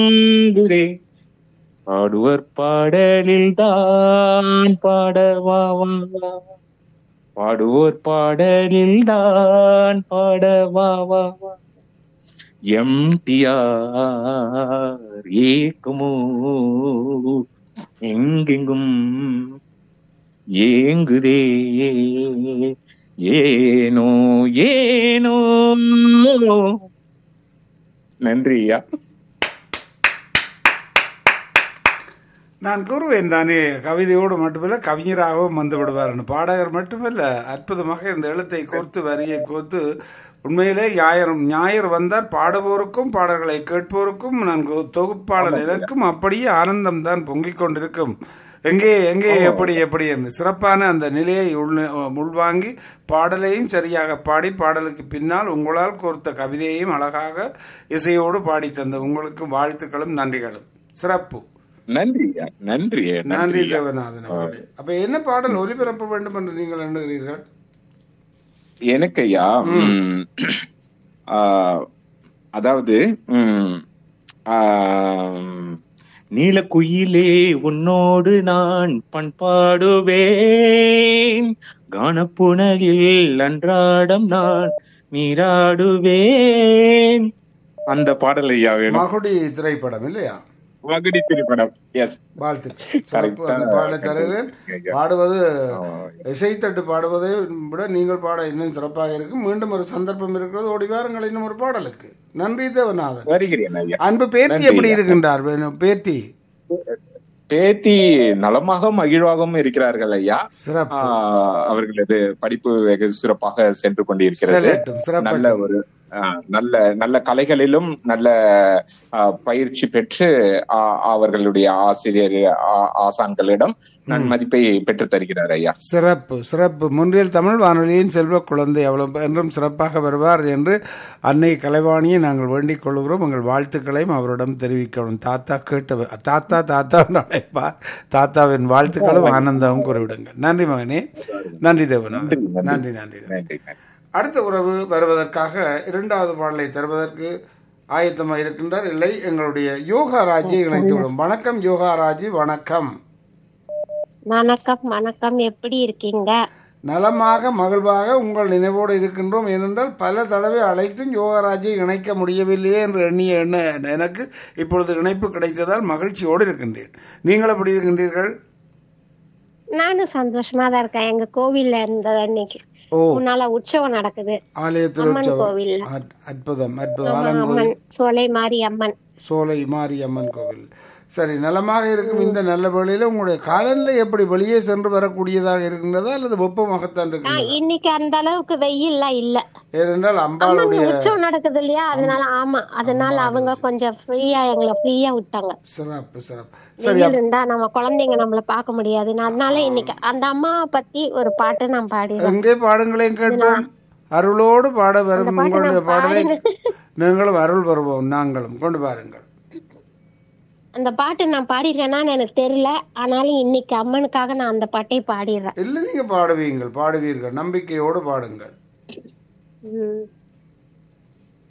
ஏங்குதே பாடுவர் பாடலில் தான் பாடவா வா, வா. பாடுவோர் பாடலில் தான் பாடவா வா, வா. எம்டிஆர் ஏக்குமோ எங்கெங்கும் ஏங்குதே ஏனோ ஏனோ நன்றி ஐயா நான் கூறுவேன் தானே கவிதையோடு மட்டுமல்ல கவிஞராகவும் வந்து விடுவார்னு பாடகர் மட்டுமல்ல அற்புதமாக இந்த எழுத்தை கோர்த்து வரியை கோர்த்து உண்மையிலே ஞாயிறும் ஞாயிறு வந்தால் பாடுவோருக்கும் பாடல்களை கேட்போருக்கும் நான் கு- தொகுப்பாளர் எனக்கும் அப்படியே ஆனந்தம் தான் பொங்கிக் கொண்டிருக்கும் எங்கே எங்கே எப்படி எப்படி என்று சிறப்பான அந்த நிலையை உள் உள்வாங்கி பாடலையும் சரியாக பாடி பாடலுக்கு பின்னால் உங்களால் கோர்த்த கவிதையையும் அழகாக இசையோடு பாடி தந்த உங்களுக்கு வாழ்த்துக்களும் நன்றிகளும் சிறப்பு நன்றி ஐயா நன்றி ஐயா, நன்றி நன்றி ஐயா. தேவநாதன் அவர்களே அப்ப என்ன பாடல் ஒலிபரப்ப வேண்டும் என்று நீங்கள் எண்ணுகிறீர்கள் எனக்கு ஐயா ம், ஆ, அதாவது ம், ஆம், நீலக்குயிலே உன்னோடு நான் பண்பாடுவேன் கானப்புணரில் அன்றாடம் நான் நீராடுவேன் அந்த பாடல் ஐயா வேணும் மகுடி திரைப்படம் இல்லையா மகுடி திரைப்படம் எஸ் வாழ்த்துக்கள் சிறப்பு அந்த பாடலை தருகிறேன் பாடுவது இசைத்தட்டு பாடுவதை விட நீங்கள் பாட இன்னும் சிறப்பாக இருக்கும் மீண்டும் ஒரு சந்தர்ப்பம் இருக்கிறது ஓடி வாருங்கள் இன்னும் ஒரு பாடலுக்கு நன்றி தேவநாதன் வருகிறேன் ஐயா அன்பு பேத்தி நன்றி எப்படி ஐயா. இருக்கின்றார் வேணும் பேத்தி பேத்தி நலமாக மகிழ்வாகவும் இருக்கிறார்கள் ஐயா சிறப்பு ஆஹ் அவர்களது படிப்பு வெகு சிறப்பாக சென்று கொண்டிருக்கிறது செல்லட்டும் சிறப்பு நல்ல ஒரு ஆஹ் நல்ல நல்ல கலைகளிலும் நல்ல ஆஹ் பயிற்சி பெற்று ஆஹ் அவர்களுடைய ஆசிரியர் ஆ- ஆசான்களிடம் நன்மதிப்பை பெற்றுத் தருகிறார் ஐயா சிறப்பு சிறப்பு முன்றில் தமிழ் வானொலியின் செல்வ குழந்தை அவ்வளவு என்றும் சிறப்பாக வருவார் என்று அன்னை கலைவாணியை நாங்கள் வேண்டிக் கொள்கிறோம் உங்கள் வாழ்த்துக்களையும் அவரிடம் தெரிவிக்கணும் தாத்தா கேட்ட தாத்தா தாத்தா அழைப்பார் தாத்தாவின் வாழ்த்துக்களும் ஆனந்தமும் கூறிவிடுங்கள் நன்றி மகனே நன்றி தேவநாதன் நன்றி நன்றி நன்றி நன்றி அடுத்த உறவு வருவதற்காக இரண்டாவது பாடலை தருவதற்கு ஆயத்தமாக இருக்கின்றார் இல்லை எங்களுடைய யோகா ராஜியை இணைத்துவிடும் வணக்கம் யோகா ராஜி வணக்கம் வணக்கம் வணக்கம் எப்படி இருக்கீங்க நலமாக மகிழ்வாக உங்கள் நினைவோடு இருக்கின்றோம் ஏனென்றால் பல தடவை அழைத்தும் யோகராஜை இணைக்க முடியவில்லையே என்று எண்ணிய எண்ண எனக்கு இப்பொழுது இணைப்பு கிடைத்ததால் மகிழ்ச்சியோடு இருக்கின்றேன் நீங்கள் எப்படி இருக்கின்றீர்கள் நானும் சந்தோஷமா தான் இருக்கேன் எங்க கோவில்ல இருந்தது அன்னைக்கு ஓ முன்னால உற்சவம் நடக்குது ஆலய அம்மன் திருச்சபம் கோவில்ல அற்- அற்புதம் அற்புதம் ஆமா, ஆலங்கோவில் அம்மன் சோலை மாரி அம்மன் சோலை மாரி அம்மன் கோவில் சரி நலமாக இருக்கும் இந்த நல்ல வேளையில உங்களுடைய காலநிலை எப்படி வெளியே சென்று வரக்கூடியதாக இருக்கின்றதா அல்லது வெப்பமாகத்தான் ஆ, இருக்கின்றதா இன்னைக்கு அந்த அளவுக்கு வெயில்லாம் இல்ல ஏனென்றால் அம்மன் அம்பாளுடைய உற்சவம் நடக்குது இல்லையா அதனால ஆமா அதனால அவங்க கொஞ்சம் ஃப்ரீயா எங்களை ஃப்ரீயா விட்டாங்க சிறப்பு சிறப்பு சரி வெயில் இருந்தா நம்ம குழந்தைங்க நம்மள பார்க்க முடியாது நான் அதனால இன்னைக்கு அந்த அம்மாவை பத்தி ஒரு பாட்டு நான் பாடிடுறேன் எங்கே பாடுங்களேன் கேட்போம் அருளோடு பாட வரும் பாட்டு உங்களுடைய நான் பாடலை பாடினேன். நீங்களும் அருள் வருவோம் நாங்களும் கொண்டு பாருங்கள் அந்த பாட்டு நான் பாடிருக்கேனான்னு எனக்கு தெரியல ஆனாலும் இன்னைக்கு அம்மனுக்காக நான் அந்த பாட்டை பாடிடுறேன் இல்லை நீங்க பாடுவீங்கள் பாடுவீர்கள் நம்பிக்கையோடு பாடுங்கள் உம்